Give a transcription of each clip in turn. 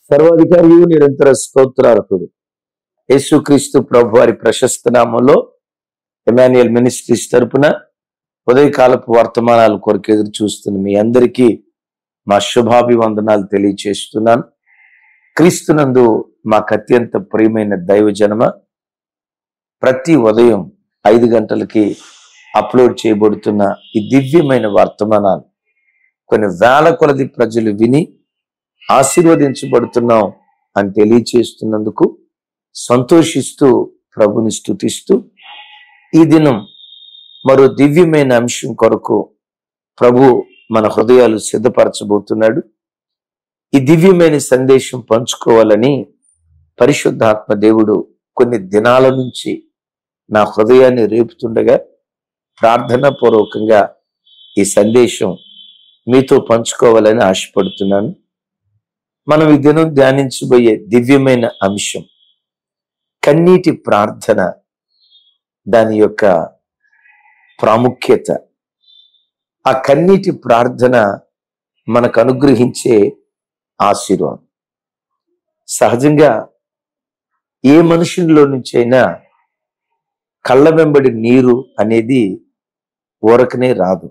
సర్వాధికారియు నిరంతర స్తోత్రార్హుడు యేసుక్రీస్తు ప్రభు వారి ప్రశస్త నామంలో ఎమాన్యుయల్ మినిస్ట్రీస్ తరపున ఉదయకాలపు వర్తమానాల కొరకు ఎదురు చూస్తున్న మీ అందరికీ మా శుభాభివందనాలు తెలియచేస్తున్నాను క్రీస్తునందు మాకు అత్యంత ప్రియమైన దైవ జనమ ప్రతి ఉదయం ఐదు గంటలకి అప్లోడ్ చేయబడుతున్న ఈ దివ్యమైన వర్తమానాలు కొన్ని వేల కొలది ప్రజలు విని ఆశీర్వదించబడుతున్నాం అని తెలియచేస్తున్నందుకు సంతోషిస్తూ ప్రభుని స్తుతిస్తూ ఈ దినం మరో దివ్యమైన అంశం కొరకు ప్రభు మన హృదయాలు సిద్ధపరచబోతున్నాడు ఈ దివ్యమైన సందేశం పంచుకోవాలని పరిశుద్ధాత్మ దేవుడు కొన్ని దినాల నుంచి నా హృదయాన్ని రేపుతుండగా ప్రార్థనా పూర్వకంగా ఈ సందేశం మీతో పంచుకోవాలని ఆశపడుతున్నాను మనం ఈ దినం ధ్యానించబోయే దివ్యమైన అంశం కన్నీటి ప్రార్థన దాని యొక్క ప్రాముఖ్యత ఆ కన్నీటి ప్రార్థన మనకు అనుగ్రహించే ఆశీర్వాదం సహజంగా ఏ మనుషుల్లో నుంచైనా కళ్ళ వెంబడి నీరు అనేది ఊరకనే రాదు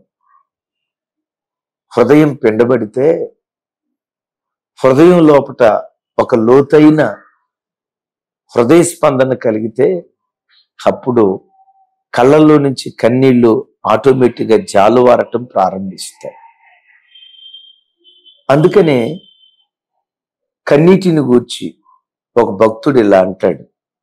హృదయం పిండబడితే హృదయం లోపట ఒక లోతైన హృదయ స్పందన కలిగితే అప్పుడు కళ్ళల్లో నుంచి కన్నీళ్లు ఆటోమేటిక్గా జాలువారటం ప్రారంభిస్తాయి అందుకనే కన్నీటిని గూర్చి ఒక భక్తుడు ఇలా అంటాడు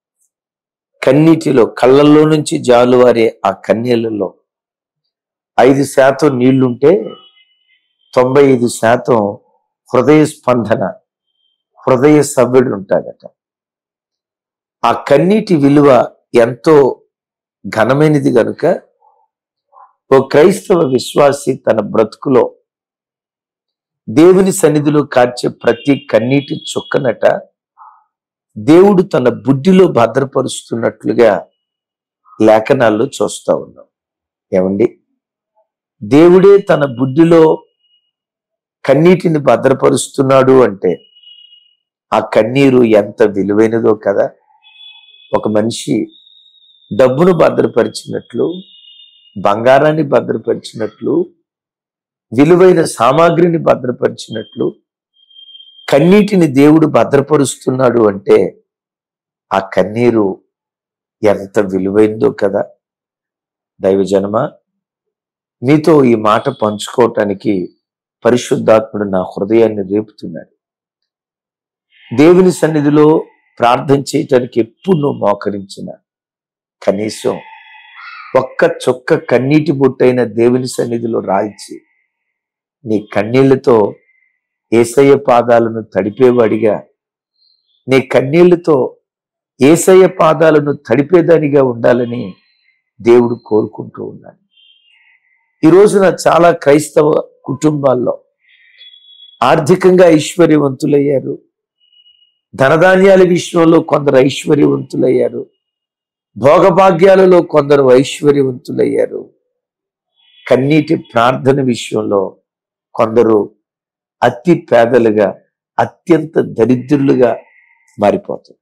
కన్నీటిలో కళ్ళల్లో నుంచి జాలువారే ఆ కన్నీళ్లలో ఐదు శాతం నీళ్లుంటే తొంభై ఐదు శాతం హృదయ స్పందన హృదయ సవ్యుడు ఉంటాడట ఆ కన్నీటి విలువ ఎంతో ఘనమైనది గనుక ఓ క్రైస్తవ విశ్వాసి తన బ్రతుకులో దేవుని సన్నిధిలో కార్చే ప్రతి కన్నీటి చుక్కనట దేవుడు తన బుడ్డిలో భద్రపరుస్తున్నట్లుగా లేఖనాల్లో చూస్తా ఉన్నాం ఏమండి దేవుడే తన బుడ్డిలో కన్నీటిని భద్రపరుస్తున్నాడు అంటే ఆ కన్నీరు ఎంత విలువైనదో కదా ఒక మనిషి డబ్బును భద్రపరిచినట్లు బంగారాన్ని భద్రపరిచినట్లు విలువైన సామాగ్రిని భద్రపరిచినట్లు కన్నీటిని దేవుడు భద్రపరుస్తున్నాడు అంటే ఆ కన్నీరు ఎంత విలువైందో కదా దైవజనమ మీతో ఈ మాట పంచుకోవటానికి పరిశుద్ధాత్ముడు నా హృదయాన్ని రేపుతున్నాడు దేవుని సన్నిధిలో ప్రార్థన చేయటానికి ఎప్పుడు నువ్వు మోకరించిన కనీసం ఒక్క చొక్క కన్నీటి బొట్టైన దేవుని సన్నిధిలో రాల్చి నీ కన్నీళ్లతో ఏసయ్య పాదాలను తడిపేవాడిగా నీ కన్నీళ్లతో ఏసయ్య పాదాలను తడిపేదానిగా ఉండాలని దేవుడు కోరుకుంటూ ఉన్నాడు ఈ రోజున చాలా క్రైస్తవ కుటుంబాల్లో ఆర్థికంగా ఐశ్వర్యవంతులయ్యారు ధనధాన్యాల విషయంలో కొందరు ఐశ్వర్యవంతులయ్యారు భోగభాగ్యాలలో కొందరు ఐశ్వర్యవంతులయ్యారు కన్నీటి ప్రార్థన విషయంలో కొందరు అతి పేదలుగా అత్యంత దరిద్రులుగా మారిపోతారు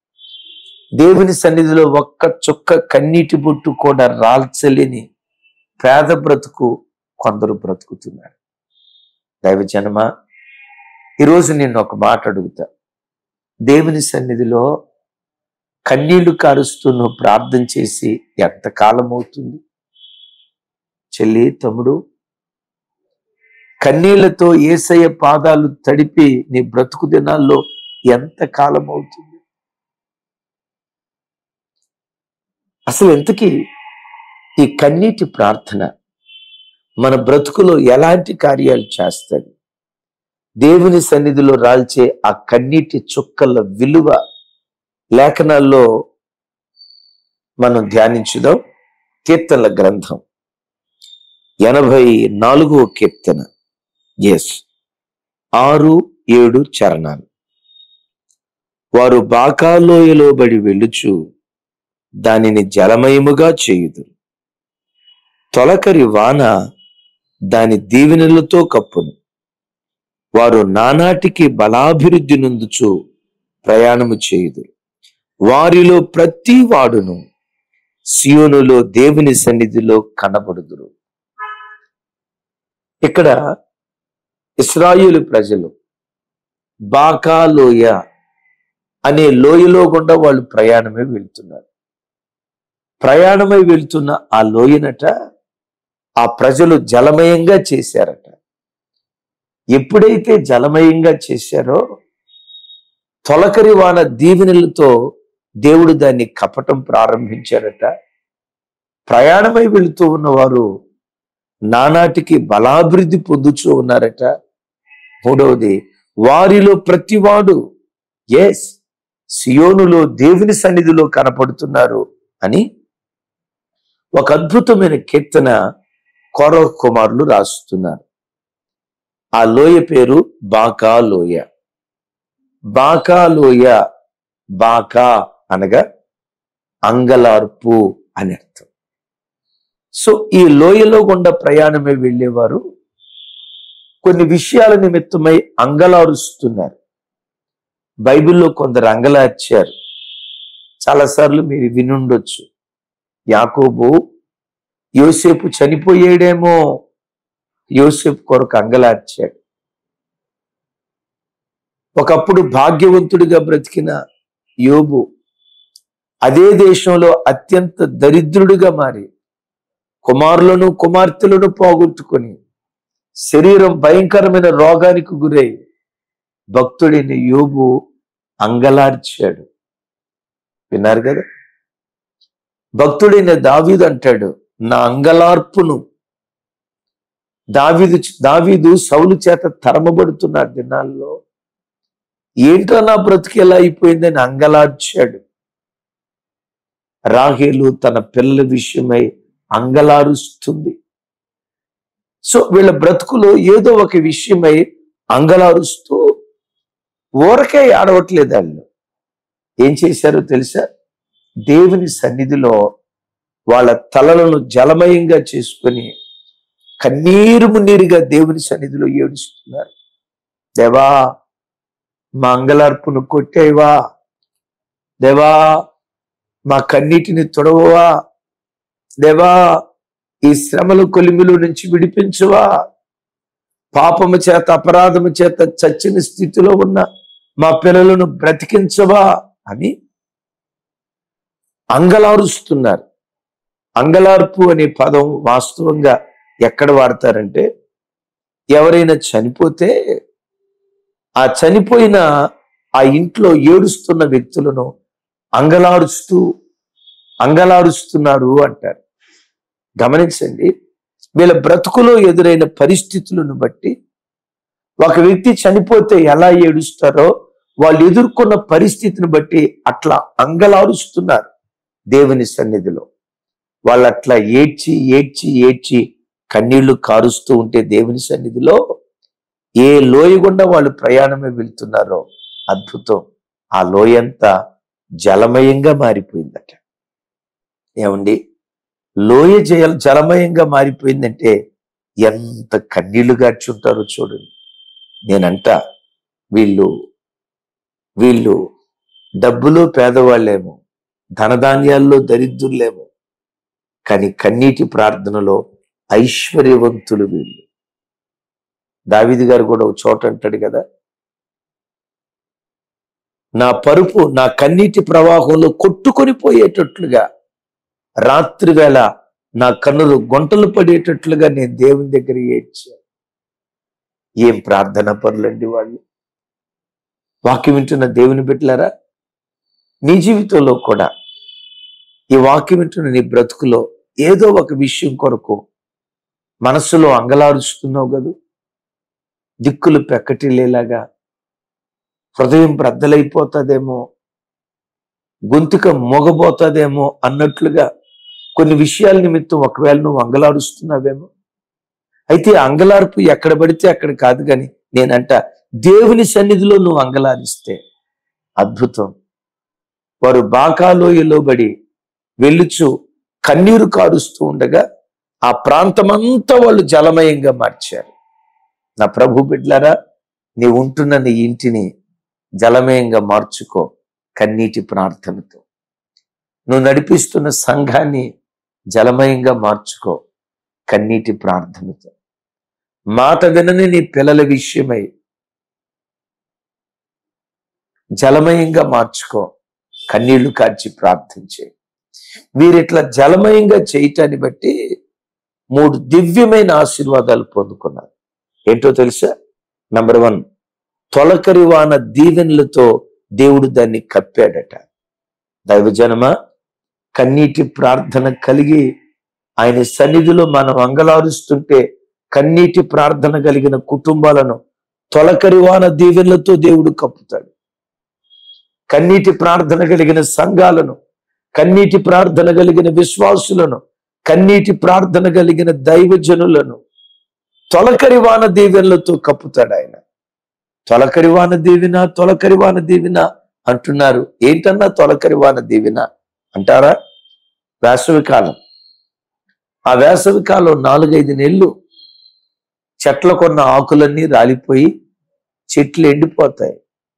దేవుని సన్నిధిలో ఒక్క చుక్క కన్నీటి బొట్టు కూడా రాల్చలేని పేద బ్రతుకు కొందరు బ్రతుకుతున్నారు దైవజనమ ఈరోజు నేను ఒక మాట అడుగుతా దేవుని సన్నిధిలో కన్నీళ్లు కారుస్తూ నువ్వు ప్రార్థన చేసి ఎంత కాలం అవుతుంది చెల్లి తమ్ముడు కన్నీళ్లతో ఏసయ్య పాదాలు తడిపి నీ బ్రతుకు దినాల్లో ఎంత కాలం అవుతుంది అసలు ఎంతకీ ఈ కన్నీటి ప్రార్థన మన బ్రతుకులో ఎలాంటి కార్యాలు చేస్తుంది దేవుని సన్నిధిలో రాల్చే ఆ కన్నీటి చుక్కల విలువ లేఖనాల్లో మనం ధ్యానించుదాం కీర్తనల గ్రంథం ఎనభై నాలుగో కీర్తన ఎస్ ఆరు ఏడు చరణాలు వారు బాకాలోయలో బడి వెళ్ళుచు దానిని జలమయముగా చేయుదురు తొలకరి వాన దాని దీవెనలతో కప్పును వారు నానాటికి బలాభివృద్ధి నొందుచు ప్రయాణము చేయుదురు వారిలో ప్రతి వాడును సియోనులో దేవుని సన్నిధిలో కనబడుదురు ఇక్కడ ఇస్రాయేలు ప్రజలు బాకా లోయ అనే లోయలో గుండా వాళ్ళు ప్రయాణమై వెళ్తున్నారు ప్రయాణమై వెళ్తున్న ఆ లోయనట ఆ ప్రజలు జలమయంగా చేశారట ఎప్పుడైతే జలమయంగా చేశారో తొలకరి వాన దీవెనలతో దేవుడు దాన్ని కపటం ప్రారంభించారట ప్రయాణమై వెళుతూ ఉన్నవారు నానాటికి బలాభివృద్ధి పొందుతూ ఉన్నారట మూడవది వారిలో ప్రతివాడు ఎస్ సియోనులో దేవుని సన్నిధిలో కనపడుతున్నారు అని ఒక అద్భుతమైన కీర్తన కౌరవ కుమారులు రాస్తున్నారు ఆ లోయ పేరు బాకా లోయ బాకా లోయ బాకా అనగా అంగలార్పు అని అర్థం సో ఈ లోయలో గుండా ప్రయాణమై వెళ్ళేవారు కొన్ని విషయాల నిమిత్తమై అంగలారుస్తున్నారు బైబిల్లో కొందరు అంగలార్చారు చాలాసార్లు మీరు వినుండొచ్చు యాకోబు యోసేపు చనిపోయాడేమో యోసేపు కొరకు అంగలార్చాడు ఒకప్పుడు భాగ్యవంతుడిగా బ్రతికిన యోబు అదే దేశంలో అత్యంత దరిద్రుడిగా మారి కుమారులను కుమార్తెలను పోగొట్టుకొని శరీరం భయంకరమైన రోగానికి గురై భక్తుడిని యోబు అంగలార్చాడు విన్నారు కదా భక్తుడైన దావీదు అంటాడు నా అంగలార్పును దావీదు దావీదు సౌలు చేత తరమబడుతున్న దినాల్లో ఏంటో నా బ్రతికి ఎలా అయిపోయిందని అంగలార్చాడు రాహేలు తన పిల్లల విషయమై అంగలారుస్తుంది సో వీళ్ళ బ్రతుకులో ఏదో ఒక విషయమై అంగలారుస్తూ ఊరకే ఆడవట్లేదు వాళ్ళు ఏం చేశారో తెలుసా దేవుని సన్నిధిలో వాళ్ళ తలలను జలమయంగా చేసుకొని కన్నీరు మున్నీరుగా దేవుని సన్నిధిలో ఏడుస్తున్నారు దేవా మా అంగలార్పును కొట్టేవా దేవా మా కన్నీటిని తొడవవా దేవా ఈ శ్రమలు కొలిమిలో నుంచి విడిపించువా పాపము చేత అపరాధము చేత చచ్చిన స్థితిలో ఉన్న మా పిల్లలను బ్రతికించవా అని అంగలారుస్తున్నారు అంగలార్పు అనే పదం వాస్తవంగా ఎక్కడ వాడతారంటే ఎవరైనా చనిపోతే ఆ చనిపోయిన ఆ ఇంట్లో ఏడుస్తున్న వ్యక్తులను అంగలారుస్తూ అంగలారుస్తున్నారు అంటారు గమనించండి వీళ్ళ బ్రతుకులో ఎదురైన పరిస్థితులను బట్టి ఒక వ్యక్తి చనిపోతే ఎలా ఏడుస్తారో వాళ్ళు ఎదుర్కొన్న పరిస్థితిని బట్టి అట్లా అంగలారుస్తున్నారు దేవుని సన్నిధిలో వాళ్ళు అట్లా ఏడ్చి ఏడ్చి ఏడ్చి కన్నీళ్లు కారుస్తూ ఉంటే దేవుని సన్నిధిలో ఏ లోయ గుండా వాళ్ళు ప్రయాణమే వెళ్తున్నారో అద్భుతం ఆ లోయంతా జలమయంగా మారిపోయిందట ఏమండి లోయ జల జలమయంగా మారిపోయిందంటే ఎంత కన్నీళ్లు గార్చుంటారో చూడండి నేనంట వీళ్ళు వీళ్ళు డబ్బులో పేదవాళ్ళేమో ధనధాన్యాల్లో దరిద్రులేమో కానీ కన్నీటి ప్రార్థనలో ఐశ్వర్యవంతులు వీళ్ళు దావిది గారు కూడా ఒక చోట అంటాడు కదా నా పరుపు నా కన్నీటి ప్రవాహంలో కొట్టుకొని పోయేటట్లుగా రాత్రి వేళ నా కన్నులు గొంటలు పడేటట్లుగా నేను దేవుని దగ్గర ఏడ్చా ఏం ప్రార్థన పరులండి వాళ్ళు వాక్యం వింటున్న దేవుని బిడ్డలారా నీ జీవితంలో కూడా ఈ వాక్యం వింటున్న నీ బ్రతుకులో ఏదో ఒక విషయం కొరకు మనస్సులో అంగలారుస్తున్నావు కదూ దిక్కులు పెక్కటిల్లేలాగా హృదయం బ్రద్దలైపోతుందేమో గొంతుక మొగబోతుందేమో అన్నట్లుగా కొన్ని విషయాల నిమిత్తం ఒకవేళ నువ్వు అంగలారుస్తున్నావేమో అయితే అంగలార్పు ఎక్కడ పడితే అక్కడ కాదు కానీ నేనంట దేవుని సన్నిధిలో నువ్వు అంగలారిస్తే అద్భుతం వారు బాకాలోయలో బడి వెళ్ళుచు కన్నీరు కారుస్తూ ఉండగా ఆ ప్రాంతమంతా వాళ్ళు జలమయంగా మార్చారు నా ప్రభు బిడ్లారా నీ ఉంటున్న నీ ఇంటిని జలమయంగా మార్చుకో కన్నీటి ప్రార్థనతో నువ్వు నడిపిస్తున్న సంఘాన్ని జలమయంగా మార్చుకో కన్నీటి ప్రార్థనతో మాట వినని నీ పిల్లల విషయమై జలమయంగా మార్చుకో కన్నీళ్లు కార్చి ప్రార్థించే వీరిట్లా జలమయంగా చేయటాన్ని బట్టి మూడు దివ్యమైన ఆశీర్వాదాలు పొందుకున్నారు ఏంటో తెలుసా నంబర్ వన్ తొలకరి వాన దీవెనలతో దేవుడు దాన్ని కప్పాడట దైవజనమ కన్నీటి ప్రార్థన కలిగి ఆయన సన్నిధిలో మనం అంగలారుస్తుంటే కన్నీటి ప్రార్థన కలిగిన కుటుంబాలను తొలకరి వాన దీవెనలతో దేవుడు కప్పుతాడు కన్నీటి ప్రార్థన కలిగిన సంఘాలను కన్నీటి ప్రార్థన కలిగిన విశ్వాసులను కన్నీటి ప్రార్థన కలిగిన దైవజనులను తొలకరి వాన దీవెనలతో కప్పుతాడు ఆయన తొలకరి వాన దీవిన తొలకరి వాన దీవిన అంటున్నారు ఏంటన్నా తొలకరి వాన దీవిన అంటారా వేసవి కాలం ఆ వేసవి కాలం నాలుగైదు నెలలు చెట్లకున్న ఆకులన్నీ రాలిపోయి చెట్లు ఎండిపోతాయి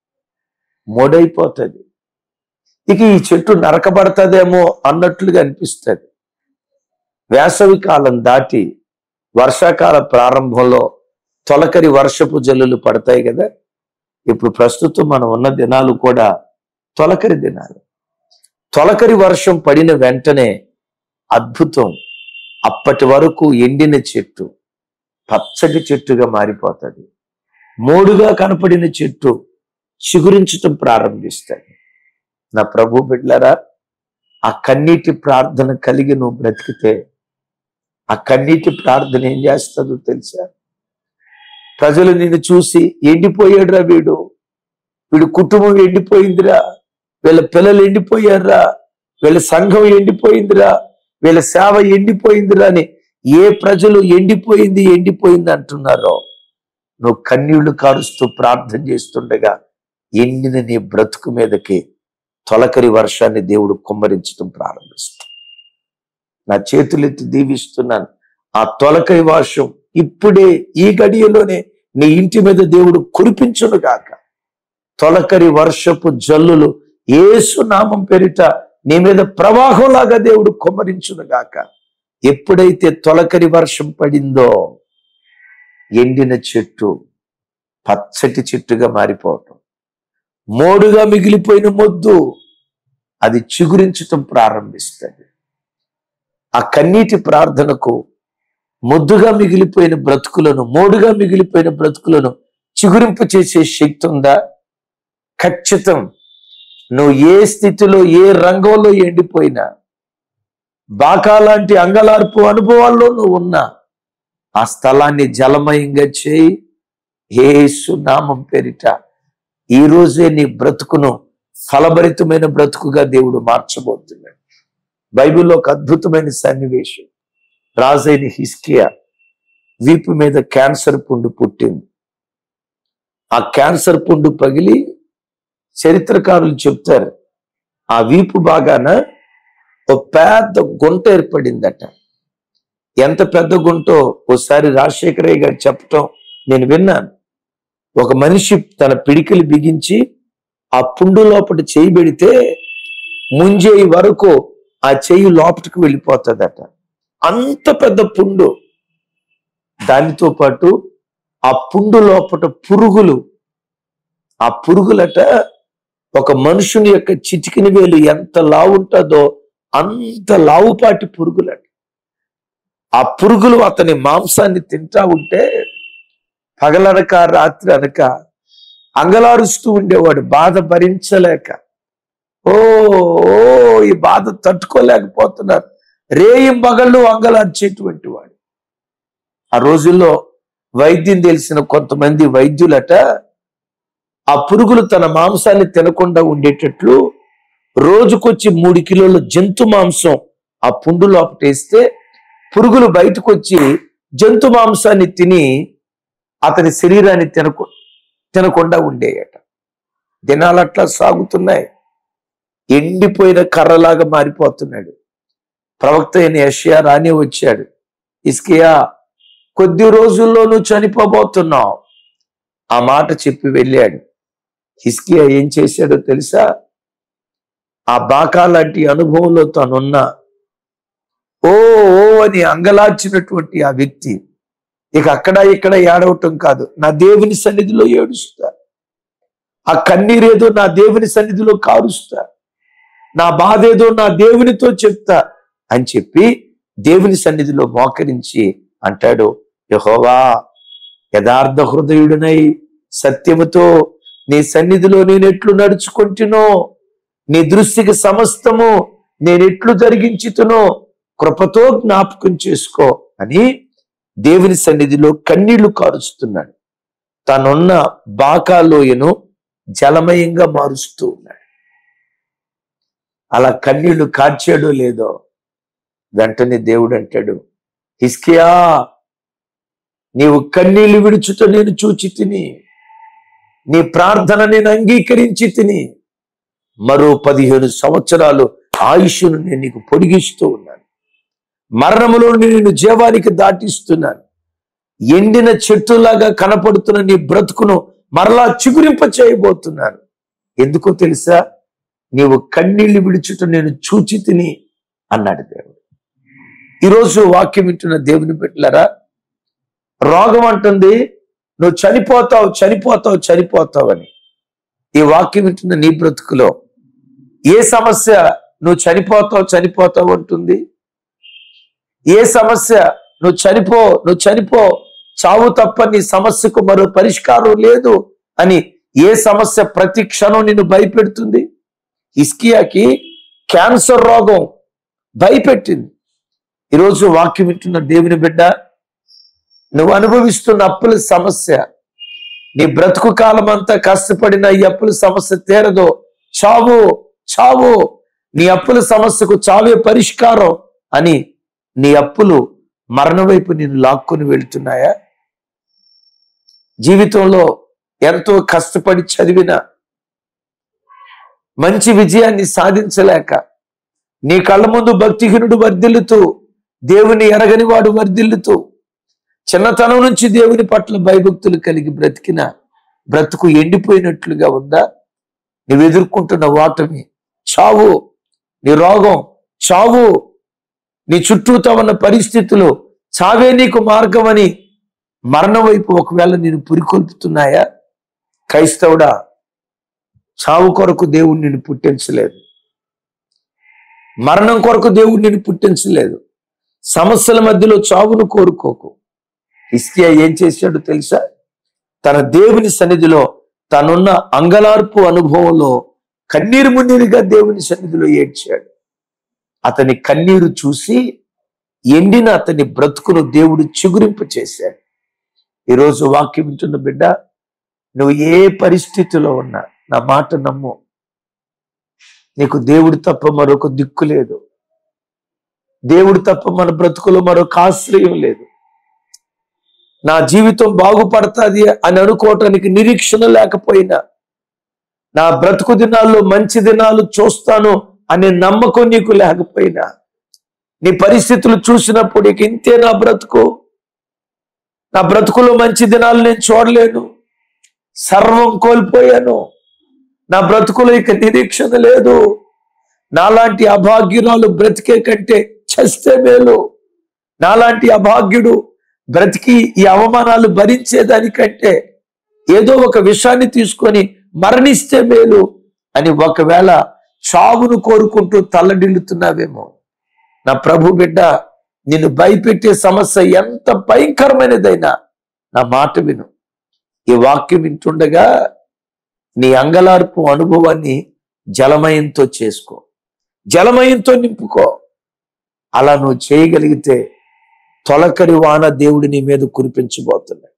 మోడైపోతుంది ఇక ఈ చెట్టు నరకబడతదేమో అన్నట్లుగా అనిపిస్తుంది వేసవి కాలం దాటి వర్షాకాల ప్రారంభంలో తొలకరి వర్షపు జల్లులు పడతాయి కదా ఇప్పుడు ప్రస్తుతం మనం ఉన్న దినాలు కూడా తొలకరి దినాలు తొలకరి వర్షం పడిన వెంటనే అద్భుతం అప్పటి వరకు ఎండిన చెట్టు పచ్చటి చెట్టుగా మారిపోతుంది మోడుగా కనపడిన చెట్టు చిగురించటం ప్రారంభిస్తాడు నా ప్రభు బిడ్లరా ఆ కన్నీటి ప్రార్థన కలిగి నువ్వు బ్రతికితే ఆ కన్నీటి ప్రార్థన ఏం చేస్తుందో తెలుసా ప్రజలు నిన్ను చూసి ఎండిపోయాడురా వీడు వీడు కుటుంబం ఎండిపోయిందిరా వీళ్ళ పిల్లలు ఎండిపోయారా వీళ్ళ సంఘం ఎండిపోయిందిరా వీళ్ళ సేవ ఎండిపోయిందిరా అని ఏ ప్రజలు ఎండిపోయింది ఎండిపోయింది అంటున్నారో నువ్వు కన్నీళ్లు కారుస్తూ ప్రార్థన చేస్తుండగా ఎండిన నీ బ్రతుకు మీదకి తొలకరి వర్షాన్ని దేవుడు కుమ్మరించడం ప్రారంభిస్తాడు నా చేతులెత్తి దీవిస్తున్నాను ఆ తొలకరి వర్షం ఇప్పుడే ఈ గడియలోనే నీ ఇంటి మీద దేవుడు కురిపించును గాక తొలకరి వర్షపు జల్లులు ఏసు నామం పేరిట నీ మీద ప్రవాహంలాగా దేవుడు కుమ్మరించును గాక ఎప్పుడైతే తొలకరి వర్షం పడిందో ఎండిన చెట్టు పచ్చటి చెట్టుగా మారిపోవటం మోడుగా మిగిలిపోయిన మొద్దు అది చిగురించటం ప్రారంభిస్తుంది ఆ కన్నీటి ప్రార్థనకు మొద్దుగా మిగిలిపోయిన బ్రతుకులను మోడుగా మిగిలిపోయిన బ్రతుకులను చిగురింపు చేసే శక్తి ఉందా ఖచ్చితం నువ్వు ఏ స్థితిలో ఏ రంగంలో ఎండిపోయినా బాకా లాంటి అంగలార్పు అనుభవాల్లో నువ్వు ఉన్నా ఆ స్థలాన్ని జలమయంగా చేయి ఏసు నామం పేరిట ఈ రోజే నీ బ్రతుకును ఫలభరితమైన బ్రతుకుగా దేవుడు మార్చబోతున్నాడు బైబిల్లో ఒక అద్భుతమైన సన్నివేశం రాజైన హిస్కియా వీపు మీద క్యాన్సర్ పుండు పుట్టింది ఆ క్యాన్సర్ పుండు పగిలి చరిత్రకారులు చెప్తారు ఆ వీపు బాగాన ఒక పెద్ద గుంట ఏర్పడిందట ఎంత పెద్ద గుంటో ఓసారి రాజశేఖరయ్య గారు చెప్పటం నేను విన్నాను ఒక మనిషి తన పిడికిలు బిగించి ఆ పుండు లోపల చేయి పెడితే ముంజేయి వరకు ఆ చెయ్యి లోపలికి వెళ్ళిపోతుందట అంత పెద్ద పుండు దానితో పాటు ఆ పుండు లోపల పురుగులు ఆ పురుగులట ఒక మనుషుని యొక్క చిటికిన వేలు ఎంత లావు ఉంటుందో అంత లావుపాటి పురుగులట ఆ పురుగులు అతని మాంసాన్ని తింటా ఉంటే పగలనక రాత్రి అనక అంగలారుస్తూ ఉండేవాడు బాధ భరించలేక ఓ ఓ, ఈ బాధ తట్టుకోలేకపోతున్నారు రేయం పగళ్ళు అంగలార్చేటువంటి వాడు ఆ రోజుల్లో వైద్యం తెలిసిన కొంతమంది వైద్యులట ఆ పురుగులు తన మాంసాన్ని తినకుండా ఉండేటట్లు రోజుకొచ్చి మూడు కిలోల జంతు మాంసం ఆ పుండు లోపటేస్తే పురుగులు బయటకు వచ్చి జంతు మాంసాన్ని తిని అతని శరీరాన్ని తినకు తినకుండా ఉండేయట దినాలు అట్లా సాగుతున్నాయి ఎండిపోయిన కర్రలాగా మారిపోతున్నాడు ప్రవక్త అయిన యష్యా రాని వచ్చాడు ఇస్కియా కొద్ది రోజుల్లో నువ్వు చనిపోబోతున్నావు ఆ మాట చెప్పి వెళ్ళాడు హిస్కియా ఏం చేశాడో తెలుసా ఆ బాకా లాంటి అనుభవంలో తానున్న ఓ ఓ అని అంగలార్చినటువంటి ఆ వ్యక్తి ఇక అక్కడ ఇక్కడ ఏడవటం కాదు నా దేవుని సన్నిధిలో ఏడుస్తా ఆ కన్నీరేదో నా దేవుని సన్నిధిలో కారుస్తా నా బాధ ఏదో నా దేవునితో చెప్తా అని చెప్పి దేవుని సన్నిధిలో మోకరించి అంటాడు యహోవా యథార్థ హృదయుడినై సత్యముతో నీ సన్నిధిలో నేను ఎట్లు నడుచుకుంటునో నీ దృష్టికి సమస్తము నేను ఎట్లు జరిగించుతునో కృపతో జ్ఞాపకం చేసుకో అని దేవుని సన్నిధిలో కన్నీళ్లు కారుస్తున్నాడు తనున్న బాకాలోయను జలమయంగా మారుస్తూ ఉన్నాడు అలా కన్నీళ్లు కార్చాడో లేదో వెంటనే దేవుడు అంటాడు హిస్కియా నీవు కన్నీళ్లు విడుచుట నేను చూచి తిని నీ ప్రార్థన నేను అంగీకరించి తిని మరో పదిహేను సంవత్సరాలు ఆయుష్ను నేను నీకు పొడిగిస్తూ ఉన్నాను మరణములో నేను జీవానికి దాటిస్తున్నాను ఎండిన చెట్టులాగా కనపడుతున్న నీ బ్రతుకును మరలా చిగురింప చేయబోతున్నాను ఎందుకో తెలుసా నీవు కన్నీళ్లు విడుచుట నేను చూచి తిని అన్నాడు దేవుడు ఈరోజు వాక్యం వింటున్న దేవుని బిడ్డలారా రోగం అంటుంది నువ్వు చనిపోతావు చనిపోతావు చనిపోతావు అని ఈ వాక్యం వింటున్న నీ బ్రతుకులో ఏ సమస్య నువ్వు చనిపోతావు చనిపోతావు అంటుంది ఏ సమస్య నువ్వు చనిపో నువ్వు చనిపో చావు తప్ప నీ సమస్యకు మరో పరిష్కారం లేదు అని ఏ సమస్య ప్రతి క్షణం నిన్ను భయపెడుతుంది ఇస్కియాకి క్యాన్సర్ రోగం భయపెట్టింది ఈరోజు వాక్యం వింటున్న దేవుని బిడ్డ నువ్వు అనుభవిస్తున్న అప్పుల సమస్య నీ బ్రతుకు కాలం అంతా కష్టపడిన ఈ అప్పుల సమస్య తీరదు చావు చావు నీ అప్పుల సమస్యకు చావే పరిష్కారం అని నీ అప్పులు మరణం వైపు నేను లాక్కొని వెళ్తున్నాయా జీవితంలో ఎంతో కష్టపడి చదివిన మంచి విజయాన్ని సాధించలేక నీ కళ్ళ ముందు భక్తిహీనుడు వర్ధిల్లుతూ దేవుని ఎరగని వాడు వర్ధిల్లుతూ చిన్నతనం నుంచి దేవుని పట్ల భయభక్తులు కలిగి బ్రతికిన బ్రతుకు ఎండిపోయినట్లుగా ఉందా నువ్వు ఎదుర్కొంటున్న ఓటమి చావు నీ రోగం చావు నీ చుట్టూతో ఉన్న పరిస్థితులు చావే నీకు మార్గం అని మరణం వైపు ఒకవేళ నేను పురికొల్పుతున్నాయా క్రైస్తవుడా చావు కొరకు దేవుడు నిన్ను పుట్టించలేదు మరణం కొరకు దేవుడు నిన్ను పుట్టించలేదు సమస్యల మధ్యలో చావును కోరుకోకు ఇస్కియా ఏం చేశాడో తెలుసా తన దేవుని సన్నిధిలో తనున్న అంగలార్పు అనుభవంలో కన్నీరు మున్నీరుగా దేవుని సన్నిధిలో ఏడ్చాడు అతని కన్నీరు చూసి ఎండిన అతని బ్రతుకును దేవుడు చిగురింప చేశాడు ఈరోజు వాక్యం వింటున్న బిడ్డ నువ్వు ఏ పరిస్థితిలో ఉన్నా నా మాట నమ్ము నీకు దేవుడు తప్ప మరొక దిక్కు లేదు దేవుడు తప్ప మన బ్రతుకులో మరొక ఆశ్రయం లేదు నా జీవితం బాగుపడుతుంది అని అనుకోవటానికి నిరీక్షణ లేకపోయినా నా బ్రతుకు దినాల్లో మంచి దినాలు చూస్తాను అనే నమ్మకం నీకు లేకపోయినా నీ పరిస్థితులు చూసినప్పుడు ఇక ఇంతే నా బ్రతుకు నా బ్రతుకులో మంచి దినాలు నేను చూడలేను సర్వం కోల్పోయాను నా బ్రతుకులో ఇక నిరీక్షణ లేదు నాలాంటి అభాగ్యురాలు బ్రతికే కంటే చస్తే మేలు నాలాంటి అభాగ్యుడు బ్రతికి ఈ అవమానాలు భరించేదానికంటే ఏదో ఒక విషయాన్ని తీసుకొని మరణిస్తే మేలు అని ఒకవేళ చావును కోరుకుంటూ తల్లడిల్లుతున్నావేమో నా ప్రభు బిడ్డ నిన్ను భయపెట్టే సమస్య ఎంత భయంకరమైనదైనా నా మాట విను ఈ వాక్యం వింటుండగా నీ అంగలార్పు అనుభవాన్ని జలమయంతో చేసుకో జలమయంతో నింపుకో అలా నువ్వు చేయగలిగితే తొలకరి వాన దేవుడి నీ మీద కురిపించబోతున్నాడు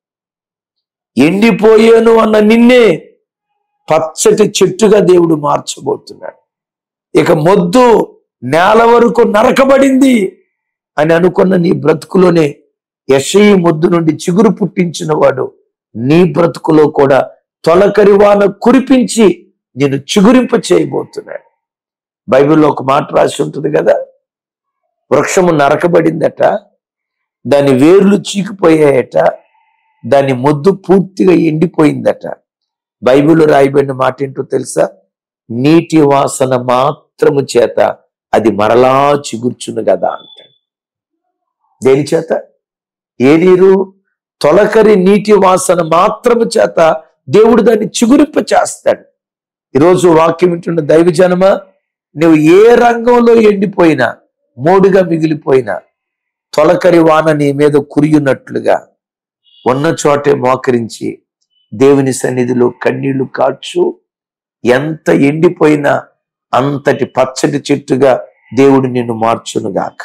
ఎండిపోయాను అన్న నిన్నే పచ్చటి చెట్టుగా దేవుడు మార్చబోతున్నాడు ఇక మొద్దు నేల వరకు నరకబడింది అని అనుకున్న నీ బ్రతుకులోనే యశయి మొద్దు నుండి చిగురు పుట్టించిన వాడు నీ బ్రతుకులో కూడా తొలకరి వాన కురిపించి నేను చిగురింప చేయబోతున్నాడు బైబిల్లో ఒక మాట రాసి ఉంటుంది కదా వృక్షము నరకబడిందట దాని వేర్లు చీకిపోయాయట దాని మొద్దు పూర్తిగా ఎండిపోయిందట బైబిల్ రాయబడిన మాట ఏంటో తెలుసా నీటి వాసన మాత్రము చేత అది మరలా చిగుర్చును కదా అంటాడు దేని చేత ఏ నీరు తొలకరి నీటి వాసన మాత్రము చేత దేవుడు దాన్ని చిగురింప చేస్తాడు ఈరోజు వాక్యం వింటున్న దైవజనమ నువ్వు ఏ రంగంలో ఎండిపోయినా మోడుగా మిగిలిపోయినా తొలకరి వాన నీ మీద కురియున్నట్లుగా ఉన్న చోటే మోకరించి దేవుని సన్నిధిలో కన్నీళ్లు కాచు ఎంత ఎండిపోయినా అంతటి పచ్చటి చెట్టుగా దేవుడు నిన్ను మార్చునుగాక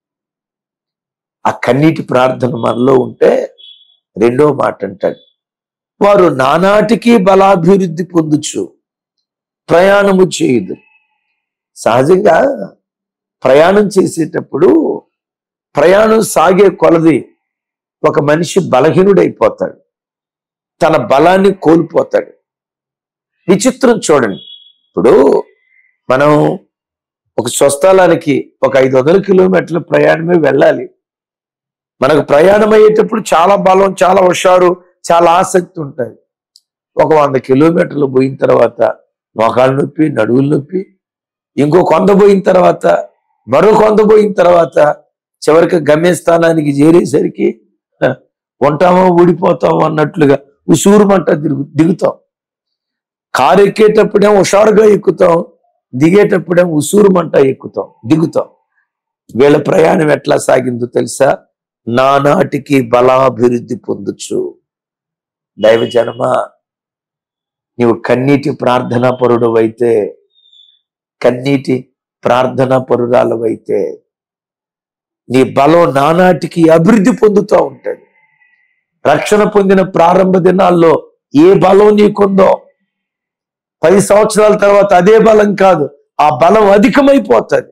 ఆ కన్నీటి ప్రార్థన మనలో ఉంటే రెండో మాట అంటాడు వారు నానాటికి బలాభివృద్ధి పొందుచు ప్రయాణము చేయదు సహజంగా ప్రయాణం చేసేటప్పుడు ప్రయాణం సాగే కొలది ఒక మనిషి బలహీనుడైపోతాడు తన బలాన్ని కోల్పోతాడు విచిత్రం చూడండి ఇప్పుడు మనం ఒక స్వస్థలానికి ఒక ఐదు వందల కిలోమీటర్ల ప్రయాణమే వెళ్ళాలి మనకు ప్రయాణం అయ్యేటప్పుడు చాలా బలం చాలా హుషారు చాలా ఆసక్తి ఉంటుంది ఒక వంద కిలోమీటర్లు పోయిన తర్వాత మోకాళ్ళ నొప్పి నడువుల నొప్పి ఇంకో కొంత పోయిన తర్వాత మరో కొంత పోయిన తర్వాత చివరికి గమ్యస్థానానికి చేరేసరికి హ, ఉంటామో ఊడిపోతామో అన్నట్లుగా ఉసూరుమంట దిగు దిగుతాం కారు ఎక్కేటప్పుడేమో హుషారుగా ఎక్కుతాం దిగేటప్పుడేమో ఉసూరుమంట ఎక్కుతాం దిగుతాం వీళ్ళ ప్రయాణం ఎట్లా సాగిందో తెలుసా నానాటికి బలాభివృద్ధి పొందొచ్చు దైవజనమా నీవు కన్నీటి ప్రార్థనా పరుడవైతే కన్నీటి ప్రార్థనా పరురాలవైతే నీ బలం నానాటికి అభివృద్ధి పొందుతూ ఉంటుంది రక్షణ పొందిన ప్రారంభ దినాల్లో ఏ బలం నీకుందో పది సంవత్సరాల తర్వాత అదే బలం కాదు ఆ బలం అధికమైపోతుంది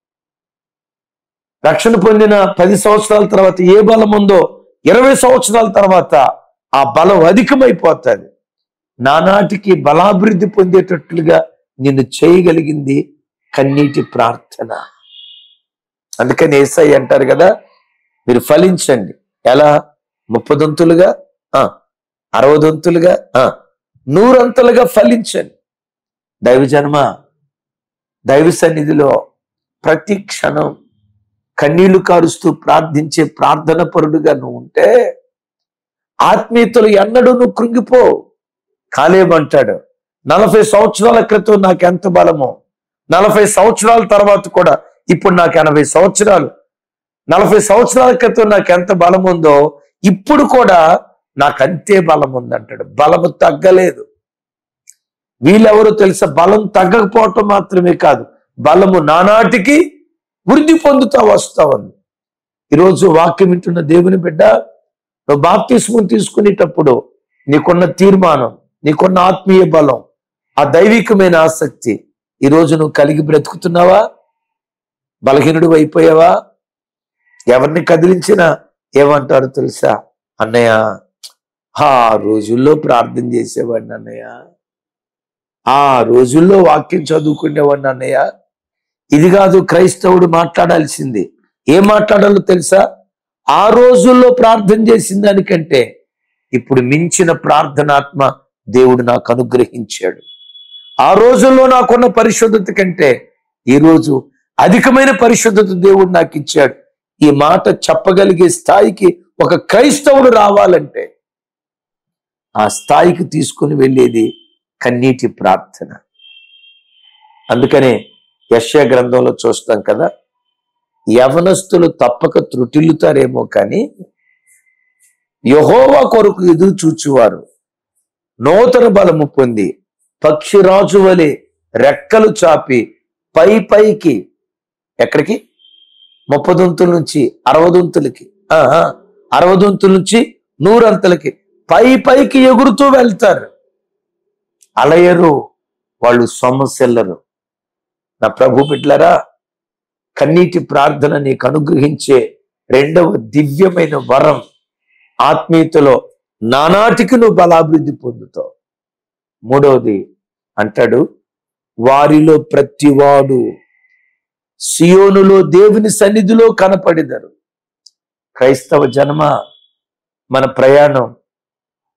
రక్షణ పొందిన పది సంవత్సరాల తర్వాత ఏ బలం ఉందో ఇరవై సంవత్సరాల తర్వాత ఆ బలం అధికమైపోతుంది నానాటికి బలాభివృద్ధి పొందేటట్లుగా నిన్ను చేయగలిగింది కన్నీటి ప్రార్థన అందుకని ఏసై అంటారు కదా మీరు ఫలించండి ఎలా ముప్పదంతులుగా ఆ, అరవదంతులుగా ఆ, నూరంతలుగా ఫలించండి దైవజన్మ దైవ సన్నిధిలో ప్రతి క్షణం కన్నీళ్లు కారుస్తూ ప్రార్థించే ప్రార్థన పరుడుగా నువ్వు ఉంటే ఆత్మీయతలు ఎన్నడూ నువ్వు కృంగిపో కాలేమంటాడు నలభై సంవత్సరాల క్రితం నాకు ఎంత బలమో నలభై సంవత్సరాల తర్వాత కూడా ఇప్పుడు నాకు ఎనభై సంవత్సరాలు నలభై సంవత్సరాల క్రితం నాకు ఎంత బలం ఉందో ఇప్పుడు కూడా నాకు అంతే బలం ఉందంటాడు బలము తగ్గలేదు వీళ్ళెవరో తెలుసా బలం తగ్గకపోవటం మాత్రమే కాదు బలము నానాటికి వృద్ధి పొందుతా వస్తా ఉంది ఈరోజు వాక్యం వింటున్న దేవుని బిడ్డ నువ్వు బాప్తిస్మం తీసుకునేటప్పుడు నీకున్న తీర్మానం నీకున్న ఆత్మీయ బలం ఆ దైవికమైన ఆసక్తి ఈ రోజు నువ్వు కలిగి బ్రతుకుతున్నావా బలహీనుడు అయిపోయావా ఎవరిని కదిలించినా ఏమంటారు తెలుసా అన్నయ్య ఆ రోజుల్లో ప్రార్థన చేసేవాడిని అన్నయ్య ఆ రోజుల్లో వాక్యం చదువుకునేవాడిని అన్నయ్య ఇది కాదు క్రైస్తవుడు మాట్లాడాల్సింది ఏం మాట్లాడాలో తెలుసా ఆ రోజుల్లో ప్రార్థన చేసిన దానికంటే ఇప్పుడు మించిన ప్రార్థనాత్మ దేవుడు నాకు అనుగ్రహించాడు ఆ రోజుల్లో నాకున్న పరిశుద్ధత కంటే ఈ రోజు అధికమైన పరిశుద్ధత దేవుడు నాకు ఇచ్చాడు ఈ మాట చెప్పగలిగే స్థాయికి ఒక క్రైస్తవుడు రావాలంటే ఆ స్థాయికి తీసుకుని వెళ్ళేది కన్నీటి ప్రార్థన అందుకనే యశ్య గ్రంథంలో చూస్తాం కదా యవనస్తులు తప్పక త్రుటిల్లుతారేమో కానీ యహోవా కొరకు ఎదురు చూచువారు నూతన బలము పొంది పక్షిరాజు వలె రెక్కలు చాపి పై పైకి ఎక్కడికి ముప్పదొంతుల నుంచి అరవదొంతులకి ఆ, ఆ, అరవదొంతుల నుంచి నూరంతులకి పై పైకి ఎగురుతూ వెళ్తారు అలయరు వాళ్ళు సొమ్మసెల్లరు నా ప్రభు బిడ్లరా కన్నీటి ప్రార్థన నీకు అనుగ్రహించే రెండవ దివ్యమైన వరం ఆత్మీయతలో నానాటికి నువ్వు బలాభివృద్ధి పొందుతావు మూడవది అంటాడు వారిలో ప్రతివాడు సియోనులో దేవుని సన్నిధిలో కనపడిదరు క్రైస్తవ జన్మ మన ప్రయాణం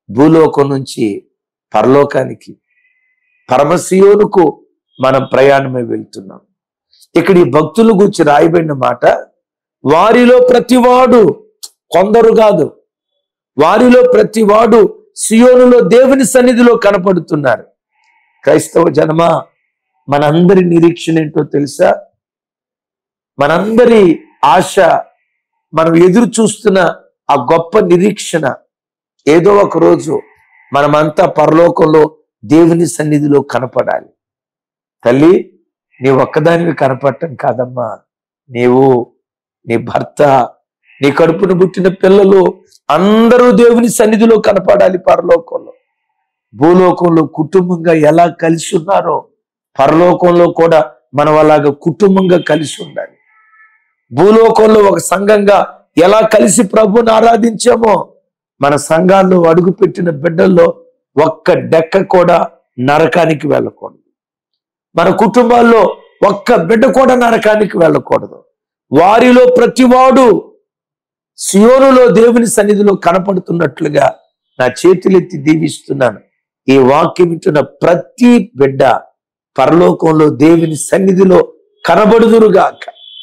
భూలోకం నుంచి పరలోకానికి పరమశియోనుకు మనం ప్రయాణమే వెళ్తున్నాం ఇక్కడ ఈ భక్తుల గురించి రాయబడిన మాట వారిలో ప్రతివాడు కొందరు కాదు వారిలో ప్రతివాడు సియోనులో దేవుని సన్నిధిలో కనపడుతున్నారు క్రైస్తవ జనమా మనందరి నిరీక్షణ ఏంటో తెలుసా మనందరి ఆశ మనం ఎదురు చూస్తున్న ఆ గొప్ప నిరీక్షణ ఏదో ఒక రోజు మనమంతా పరలోకంలో దేవుని సన్నిధిలో కనపడాలి తల్లి నీ ఒక్కదానివి కనపడటం కాదమ్మా నీవు నీ భర్త నీ కడుపున పుట్టిన పిల్లలు అందరూ దేవుని సన్నిధిలో కనపడాలి పరలోకంలో భూలోకంలో కుటుంబంగా ఎలా కలిసి ఉన్నారో పరలోకంలో కూడా మనం అలాగా కుటుంబంగా కలిసి ఉండాలి భూలోకంలో ఒక సంఘంగా ఎలా కలిసి ప్రభుని ఆరాధించామో మన సంఘాల్లో అడుగుపెట్టిన బిడ్డల్లో ఒక్క డెక్క కూడా నరకానికి వెళ్ళకూడదు మన కుటుంబాల్లో ఒక్క బిడ్డ కూడా నరకానికి వెళ్ళకూడదు వారిలో ప్రతివాడు సియోనులో దేవుని సన్నిధిలో కనపడుతున్నట్లుగా నా చేతులెత్తి దీవిస్తున్నాను ఈ వాక్యం వింటున్న ప్రతి బిడ్డ పరలోకంలో దేవుని సన్నిధిలో కనబడుదురుగాక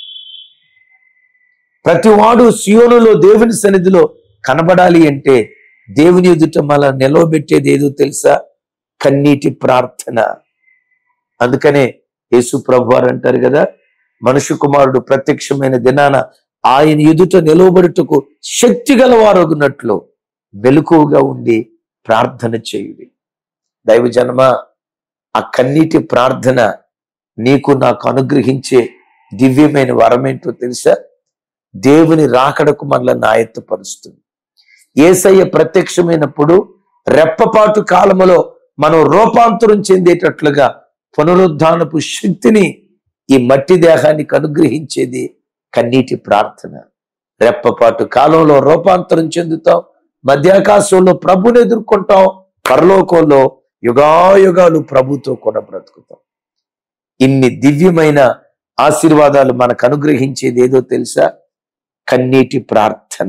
ప్రతివాడు సియోనులో దేవుని సన్నిధిలో కనబడాలి అంటే దేవుని ఎదుట మళ్ళా నిలవబెట్టేది ఏదో తెలుసా కన్నీటి ప్రార్థన అందుకనే యేసు ప్రభు వారు అంటారు కదా మనుషు కుమారుడు ప్రత్యక్షమైన దినాన ఆయన ఎదుట నిలవబడుటకు శక్తి గలవారగునట్లు మెలకువగా ఉండి ప్రార్థన చేయుడి దైవ జన్మ ఆ కన్నీటి ప్రార్థన నీకు నాకు అనుగ్రహించే దివ్యమైన వరమేంటో తెలుసా దేవుని రాకడకు మనల్ని ఆయత్తపరుస్తుంది ఏసయ్య ప్రత్యక్షమైనప్పుడు రెప్పపాటు కాలములో మనం రూపాంతరం చెందేటట్లుగా పునరుద్ధానపు శక్తిని ఈ మట్టి దేహానికి అనుగ్రహించేది కన్నీటి ప్రార్థన రెప్పపాటు కాలంలో రూపాంతరం చెందుతాం మధ్యాకాశంలో ప్రభుని ఎదుర్కొంటాం పరలోకంలో యుగాయుగాలు ప్రభుతో కూడా బ్రతుకుతాం ఇన్ని దివ్యమైన ఆశీర్వాదాలు మనకు అనుగ్రహించేది ఏదో తెలుసా కన్నీటి ప్రార్థన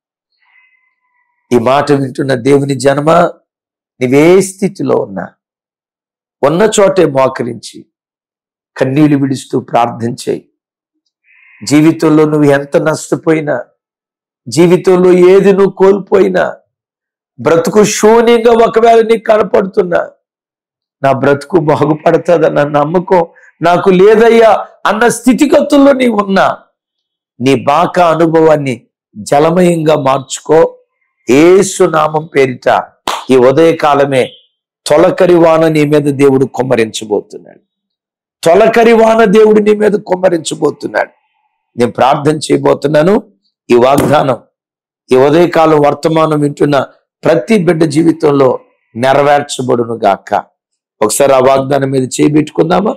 ఈ మాట వింటున్న దేవుని జన్మ నీవే స్థితిలో ఉన్నా ఉన్న చోటే మోకరించి కన్నీళ్లు విడుస్తూ ప్రార్థన చేయి జీవితంలో నువ్వు ఎంత నష్టపోయినా జీవితంలో ఏది నువ్వు కోల్పోయినా బ్రతుకు శూన్యంగా ఒకవేళ నీకు కనపడుతున్నా నా బ్రతుకు బాగుపడుతుందన్న నమ్మకం నాకు లేదయ్యా అన్న స్థితిగతుల్లో నీవు ఉన్నా నీ బాక అనుభవాన్ని జలమయంగా మార్చుకో ఏసు నామం పేరిట ఈ ఉదయకాలమే తొలకరి వాన నీ మీద దేవుడు కుమ్మరించబోతున్నాడు తొలకరి వాన దేవుడు నీ మీద కుమ్మరించబోతున్నాడు నేను ప్రార్థన చేయబోతున్నాను ఈ వాగ్దానం ఈ ఉదయకాలం వర్తమానం వింటున్న ప్రతి బిడ్డ జీవితంలో నెరవేర్చబడును గాక ఒకసారి ఆ వాగ్దానం మీద చేపెట్టుకుందామా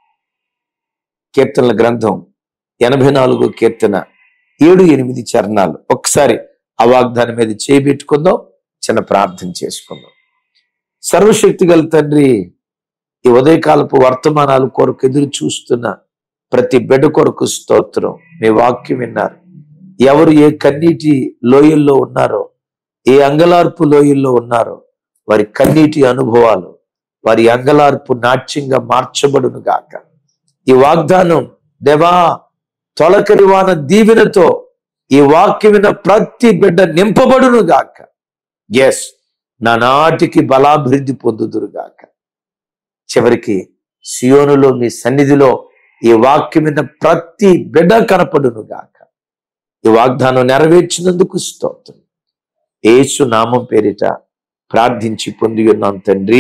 కీర్తనల గ్రంథం ఎనభై నాలుగు కీర్తన ఏడు ఎనిమిది చరణాలు ఒకసారి ఆ వాగ్దానం మీద చేపెట్టుకుందాం చిన్న ప్రార్థన చేసుకుందాం సర్వశక్తి గల తండ్రి ఈ ఉదయకాలపు వర్తమానాలు కొరకు ఎదురు చూస్తున్న ప్రతి బిడ్డ కొరకు స్తోత్రం మీ వాక్యం విన్నారు ఎవరు ఏ కన్నీటి లోయల్లో ఉన్నారో ఏ అంగలార్పు లోయల్లో ఉన్నారో వారి కన్నీటి అనుభవాలు వారి అంగలార్పు నాట్యంగా మార్చబడును గాక ఈ వాగ్దానం దేవా తొలకరి వాన దీవెనతో ఈ వాక్యం విన్న ప్రతి బిడ్డ నింపబడును గాక ఎస్ నా నాటికి బలాభివృద్ధి పొందుదురు గాక చివరికి సియోనులో మీ సన్నిధిలో ఈ వాక్యం విన్న ప్రతి బిడ్డ కనపడును గాక ఈ వాగ్దానం నెరవేర్చినందుకు స్తోత్రం ఏసు నామం పేరిట ప్రార్థించి పొంది ఉన్నాం తండ్రి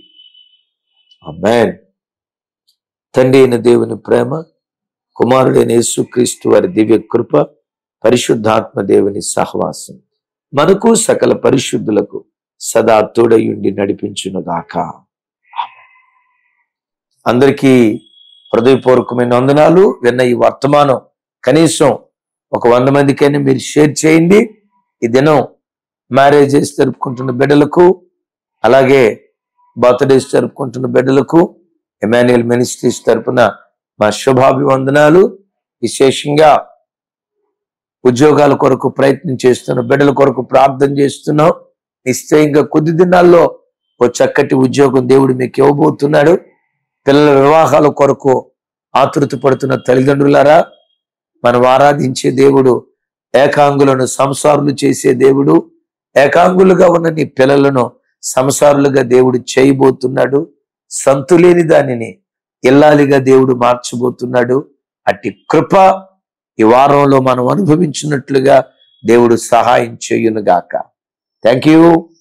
అమెన్ తండ్రి అయిన దేవుని ప్రేమ కుమారుడైన యేసుక్రీస్తు వారి దివ్య కృప పరిశుద్ధాత్మ దేవుని సహవాసం మనకు సకల పరిశుద్ధులకు సదా తోడయుండి నడిపించునుగాక అందరికీ హృదయపూర్వకమైన వందనాలు విన్న ఈ వర్తమానం కనీసం ఒక వంద మందికైనా మీరు షేర్ చేయండి ఈ దినం మ్యారేజెస్ జరుపుకుంటున్న బిడ్డలకు అలాగే బర్త్డేస్ జరుపుకుంటున్న బిడ్డలకు ఎమాన్యుయల్ మినిస్ట్రీస్ తరపున మా శుభాభివందనాలు విశేషంగా ఉద్యోగాల కొరకు ప్రయత్నం చేస్తున్న బిడ్డల కొరకు ప్రార్థన చేస్తున్నాం నిశ్చయంగా కొద్ది దినాల్లో ఓ చక్కటి ఉద్యోగం దేవుడు మీకు ఇవ్వబోతున్నాడు పిల్లల వివాహాల కొరకు ఆతృత పడుతున్న తల్లిదండ్రులారా మనం ఆరాధించే దేవుడు ఏకాంగులను సంసారులు చేసే దేవుడు ఏకాంగులుగా ఉన్న నీ పిల్లలను సంసారులుగా దేవుడు చేయబోతున్నాడు సంతులేని దానిని ఇల్లాలిగా దేవుడు మార్చబోతున్నాడు అట్టి కృప ఈ వారంలో మనం అనుభవించినట్లుగా దేవుడు సహాయం చేయునుగాక థ్యాంక్ యూ